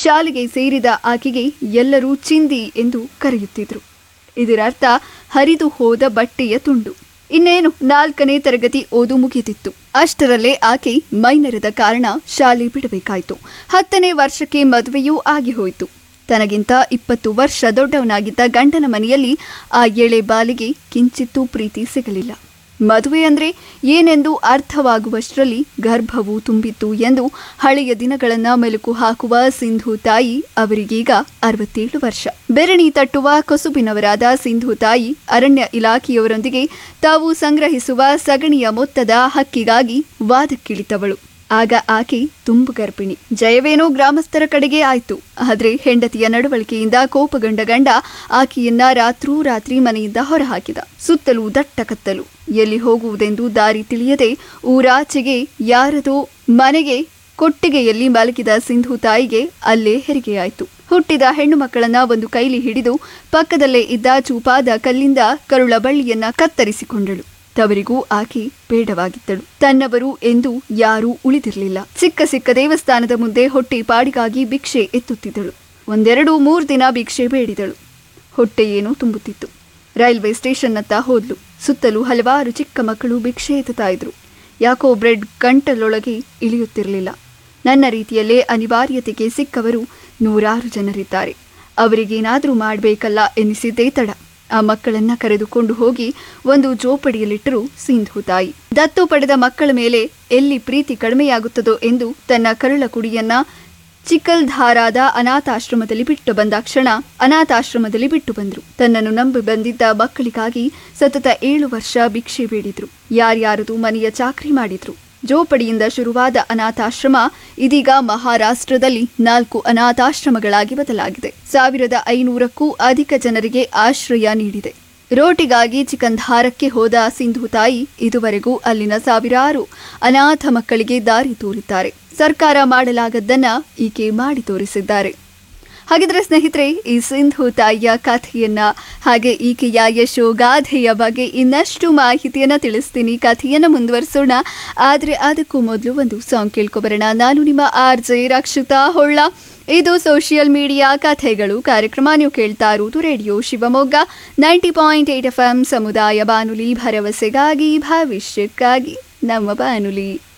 ಶಾಲೆಗೆ ಸೇರಿದ ಆಕೆಗೆ ಎಲ್ಲರೂ ಚಿಂದಿ ಎಂದು ಕರೆಯುತ್ತಿದ್ರು ಇದರರ್ಥ ಹರಿದು ಹೋದ ಬಟ್ಟೆಯ ತುಂಡು ಇನ್ನೇನು ನಾಲ್ಕನೇ ತರಗತಿ ಓದು ಮುಗಿದಿತ್ತು ಅಷ್ಟರಲ್ಲೇ ಆಕೆ ಮೈನರದ ಕಾರಣ ಶಾಲೆ ಬಿಡಬೇಕಾಯಿತು ಹತ್ತನೇ ವರ್ಷಕ್ಕೆ ಮದುವೆಯೂ ಆಗಿ ಹೋಯಿತು ತನಗಿಂತ ಇಪ್ಪತ್ತು ವರ್ಷ ದೊಡ್ಡವನಾಗಿದ್ದ ಗಂಡನ ಮನೆಯಲ್ಲಿ ಆ ಎಳೆ ಬಾಲಿಗೆ ಕಿಂಚಿತ್ತೂ ಪ್ರೀತಿ ಸಿಗಲಿಲ್ಲ ಮದುವೆ ಅಂದ್ರೆ ಏನೆಂದು ಅರ್ಥವಾಗುವಷ್ಟರಲ್ಲಿ ಗರ್ಭವು ತುಂಬಿತ್ತು ಎಂದು ಹಳೆಯ ದಿನಗಳನ್ನ ಮೆಲುಕು ಹಾಕುವ ಸಿಂಧು ತಾಯಿ ಅವರಿಗೀಗ ಅರವತ್ತೇಳು ವರ್ಷ ಬೆರಣಿ ತಟ್ಟುವ ಕೊಸುಬಿನವರಾದ ಸಿಂಧು ತಾಯಿ ಅರಣ್ಯ ಇಲಾಖೆಯವರೊಂದಿಗೆ ತಾವು ಸಂಗ್ರಹಿಸುವ ಸಗಣಿಯ ಮೊತ್ತದ ಹಕ್ಕಿಗಾಗಿ ವಾದಕ್ಕಿಳಿತವಳು ಆಗ ಆಕೆ ತುಂಬು ಗರ್ಭಿಣಿ ಜಯವೇನೋ ಗ್ರಾಮಸ್ಥರ ಕಡೆಗೆ ಆಯ್ತು ಆದ್ರೆ ಹೆಂಡತಿಯ ನಡವಳಿಕೆಯಿಂದ ಕೋಪಗೊಂಡ ಗಂಡ ಆಕೆಯನ್ನ ರಾತ್ರೂ ರಾತ್ರಿ ಮನೆಯಿಂದ ಹೊರಹಾಕಿದ ಸುತ್ತಲೂ ದಟ್ಟ ಕತ್ತಲು ಎಲ್ಲಿ ಹೋಗುವುದೆಂದು ದಾರಿ ತಿಳಿಯದೆ ಊರಾಚೆಗೆ ಯಾರದೋ ಮನೆಗೆ ಕೊಟ್ಟಿಗೆಯಲ್ಲಿ ಮಲಗಿದ ಸಿಂಧು ತಾಯಿಗೆ ಅಲ್ಲೇ ಹೆರಿಗೆಯಾಯಿತು ಹುಟ್ಟಿದ ಹೆಣ್ಣು ಮಕ್ಕಳನ್ನ ಒಂದು ಕೈಲಿ ಹಿಡಿದು ಪಕ್ಕದಲ್ಲೇ ಇದ್ದ ಚೂಪಾದ ಕಲ್ಲಿಂದ ಕರುಳ ಬಳ್ಳಿಯನ್ನ ಕತ್ತರಿಸಿಕೊಂಡಳು ತವರಿಗೂ ಆಕೆ ಬೇಡವಾಗಿದ್ದಳು ತನ್ನವರು ಎಂದು ಯಾರೂ ಉಳಿದಿರಲಿಲ್ಲ ಸಿಕ್ಕ ಸಿಕ್ಕ ದೇವಸ್ಥಾನದ ಮುಂದೆ ಹೊಟ್ಟೆ ಪಾಡಿಗಾಗಿ ಭಿಕ್ಷೆ ಎತ್ತುತ್ತಿದ್ದಳು ಒಂದೆರಡು ಮೂರು ದಿನ ಭಿಕ್ಷೆ ಬೇಡಿದಳು ಹೊಟ್ಟೆ ಏನೋ ತುಂಬುತ್ತಿತ್ತು ರೈಲ್ವೆ ಸ್ಟೇಷನ್ನತ್ತ ಹೋದ್ಲು ಸುತ್ತಲೂ ಹಲವಾರು ಚಿಕ್ಕ ಮಕ್ಕಳು ಭಿಕ್ಷೆ ಎತ್ತುತ್ತಾ ಇದ್ರು ಯಾಕೋ ಬ್ರೆಡ್ ಗಂಟಲೊಳಗೆ ಇಳಿಯುತ್ತಿರಲಿಲ್ಲ ನನ್ನ ರೀತಿಯಲ್ಲೇ ಅನಿವಾರ್ಯತೆಗೆ ಸಿಕ್ಕವರು ನೂರಾರು ಜನರಿದ್ದಾರೆ ಅವರಿಗೇನಾದರೂ ಮಾಡಬೇಕಲ್ಲ ಎನಿಸಿದ್ದೇ ತಡ ಆ ಮಕ್ಕಳನ್ನ ಕರೆದುಕೊಂಡು ಹೋಗಿ ಒಂದು ಜೋಪಡಿಯಲ್ಲಿಟ್ಟರು ಸಿಂಧು ತಾಯಿ ದತ್ತು ಪಡೆದ ಮಕ್ಕಳ ಮೇಲೆ ಎಲ್ಲಿ ಪ್ರೀತಿ ಕಡಿಮೆಯಾಗುತ್ತದೋ ಎಂದು ತನ್ನ ಕರುಳ ಕುಡಿಯನ್ನ ಚಿಕ್ಕಲ್ಧಾರಾದ ಅನಾಥಾಶ್ರಮದಲ್ಲಿ ಬಿಟ್ಟು ಬಂದ ಕ್ಷಣ ಅನಾಥಾಶ್ರಮದಲ್ಲಿ ಬಿಟ್ಟು ಬಂದ್ರು ತನ್ನನ್ನು ನಂಬಿ ಬಂದಿದ್ದ ಮಕ್ಕಳಿಗಾಗಿ ಸತತ ಏಳು ವರ್ಷ ಭಿಕ್ಷೆ ಬೇಡಿದ್ರು ಯಾರ್ಯಾರದು ಮನೆಯ ಚಾಕ್ರಿ ಮಾಡಿದ್ರು ಜೋಪಡಿಯಿಂದ ಶುರುವಾದ ಅನಾಥಾಶ್ರಮ ಇದೀಗ ಮಹಾರಾಷ್ಟ್ರದಲ್ಲಿ ನಾಲ್ಕು ಅನಾಥಾಶ್ರಮಗಳಾಗಿ ಬದಲಾಗಿದೆ ಸಾವಿರದ ಐನೂರಕ್ಕೂ ಅಧಿಕ ಜನರಿಗೆ ಆಶ್ರಯ ನೀಡಿದೆ ರೋಟಿಗಾಗಿ ಚಿಕಂಧಾರಕ್ಕೆ ಹೋದ ಸಿಂಧು ತಾಯಿ ಇದುವರೆಗೂ ಅಲ್ಲಿನ ಸಾವಿರಾರು ಅನಾಥ ಮಕ್ಕಳಿಗೆ ದಾರಿ ತೋರಿದ್ದಾರೆ ಸರ್ಕಾರ ಮಾಡಲಾಗದ್ದನ್ನ ಈಕೆ ಮಾಡಿ ತೋರಿಸಿದ್ದಾರೆ ಹಾಗಿದ್ರೆ ಸ್ನೇಹಿತರೆ ಈ ಸಿಂಧು ತಾಯಿಯ ಕಥೆಯನ್ನ ಹಾಗೆ ಈಕೆಯ ಯಶೋಗಾಥೆಯ ಬಗ್ಗೆ ಇನ್ನಷ್ಟು ಮಾಹಿತಿಯನ್ನ ತಿಳಿಸ್ತೀನಿ ಕಥೆಯನ್ನ ಮುಂದುವರಿಸೋಣ ಆದ್ರೆ ಅದಕ್ಕೂ ಮೊದಲು ಒಂದು ಸಾಂಗ್ ಕೇಳ್ಕೊಬರೋಣ ನಾನು ನಿಮ್ಮ ಆರ್ ಜೆ ರಕ್ಷಿತಾ ಹೊಳ್ಳ ಇದು ಸೋಷಿಯಲ್ ಮೀಡಿಯಾ ಕಥೆಗಳು ಕಾರ್ಯಕ್ರಮ ನೀವು ಕೇಳ್ತಾ ಇರುವುದು radio Shivamogga ninety point eight F M ಸಮುದಾಯ ಬಾನುಲಿ ಭರವಸೆಗಾಗಿ ಭವಿಷ್ಯಕ್ಕಾಗಿ ನಮ್ಮ ಬಾನುಲಿ